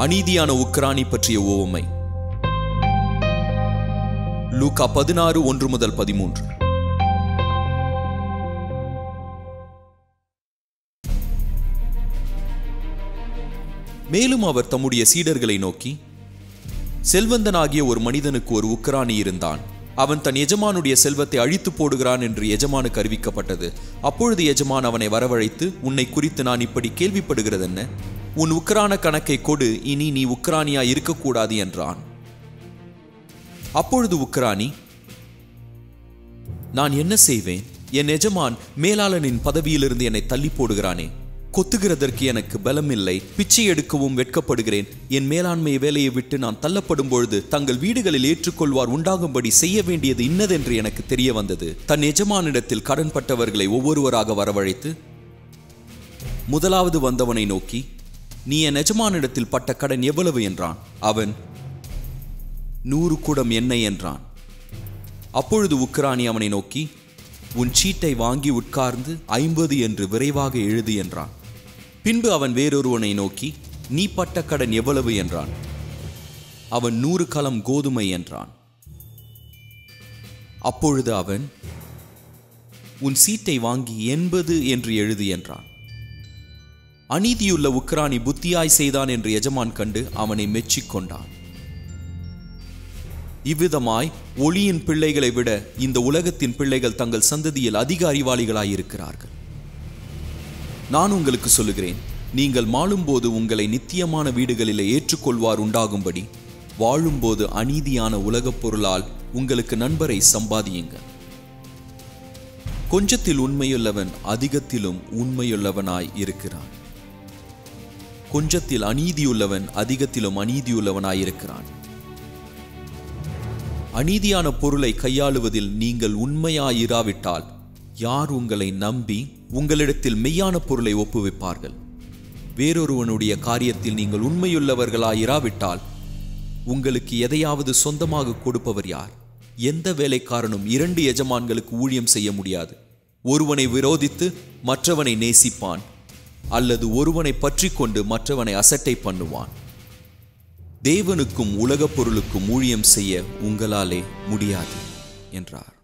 அநீதியான உக்ரானி பற்றிய ஓவமை லூகா பதினாறு ஒன்று முதல் பதிமூன்று மேலும் அவர் தம்முடைய சீடர்களை நோக்கி செல்வந்தனாகிய ஒரு மனிதனுக்கு ஒரு உக்ரானி இருந்தான் அவன் தன் எஜமானுடைய செல்வத்தை அழித்து போடுகிறான் என்று எஜமானுக்கு அறிவிக்கப்பட்டது அப்பொழுது எஜமான் அவனை வரவழைத்து உன்னை குறித்து நான் இப்படி கேள்விப்படுகிறதென்ன உன் உக்ரான கணக்கை கொடு இனி நீ உக்ரானியா இருக்கக்கூடாது என்றான் அப்பொழுது உக்ரானி நான் என்ன செய்வேன் என் எஜமான் மேலாளனின் பதவியிலிருந்து என்னை தள்ளி போடுகிறானே கொத்துகிறதற்கு எனக்கு பலம் இல்லை பிச்சை எடுக்கவும் வெட்கப்படுகிறேன் என் மேலாண்மை வேலையை விட்டு நான் தள்ளப்படும் பொழுது தங்கள் வீடுகளில் ஏற்றுக்கொள்வார் உண்டாகும்படி செய்ய வேண்டியது இன்னதென்று எனக்கு தெரிய வந்தது தன் எஜமானிடத்தில் கடன்பட்டவர்களை ஒவ்வொருவராக வரவழைத்து முதலாவது வந்தவனை நோக்கி நீ என் எஜமானிடத்தில் பட்ட கடன் எவ்வளவு என்றான் அவன் நூறு குடம் எண்ணெய் என்றான் அப்பொழுது உக்ரானி அவனை நோக்கி உன் சீட்டை வாங்கி உட்கார்ந்து ஐம்பது என்று விரைவாக எழுது என்றான் பின்பு அவன் வேறொருவனை நோக்கி நீ பட்ட கடன் எவ்வளவு என்றான் அவன் நூறு கலம் கோதுமை என்றான் அப்பொழுது அவன் உன் சீட்டை வாங்கி எண்பது என்று எழுது என்றான் அநீதியுள்ள உக்ரானி புத்தியாய் செய்தான் என்று எஜமான் கண்டு அவனை மெச்சிக்கொண்டான் இவ்விதமாய் ஒளியின் பிள்ளைகளை விட இந்த உலகத்தின் பிள்ளைகள் தங்கள் சந்ததியில் அதிக அறிவாளிகளாயிருக்கிறார்கள் நான் உங்களுக்கு சொல்லுகிறேன் நீங்கள் மாளும்போது உங்களை நித்தியமான வீடுகளிலே ஏற்றுக்கொள்வார் உண்டாகும்படி வாழும்போது அநீதியான உலகப் பொருளால் உங்களுக்கு நண்பரை சம்பாதியுங்கள் கொஞ்சத்தில் உண்மையுள்ளவன் அதிகத்திலும் உண்மையுள்ளவனாய் இருக்கிறான் கொஞ்சத்தில் அநீதியுள்ளவன் அதிகத்திலும் அநீதியுள்ளவனாய் இருக்கிறான் அநீதியான பொருளை கையாளுவதில் நீங்கள் உண்மையாயிராவிட்டால் யார் உங்களை நம்பி உங்களிடத்தில் மெய்யான பொருளை ஒப்புவிப்பார்கள் வேறொருவனுடைய காரியத்தில் நீங்கள் உண்மையுள்ளவர்களாயிராவிட்டால் உங்களுக்கு எதையாவது சொந்தமாக கொடுப்பவர் யார் எந்த வேலைக்காரனும் இரண்டு எஜமான்களுக்கு ஊழியம் செய்ய முடியாது ஒருவனை விரோதித்து மற்றவனை நேசிப்பான் அல்லது ஒருவனை பற்றி கொண்டு மற்றவனை அசட்டை பண்ணுவான் தேவனுக்கும் உலகப் பொருளுக்கும் ஊழியம் செய்ய உங்களாலே முடியாது என்றார்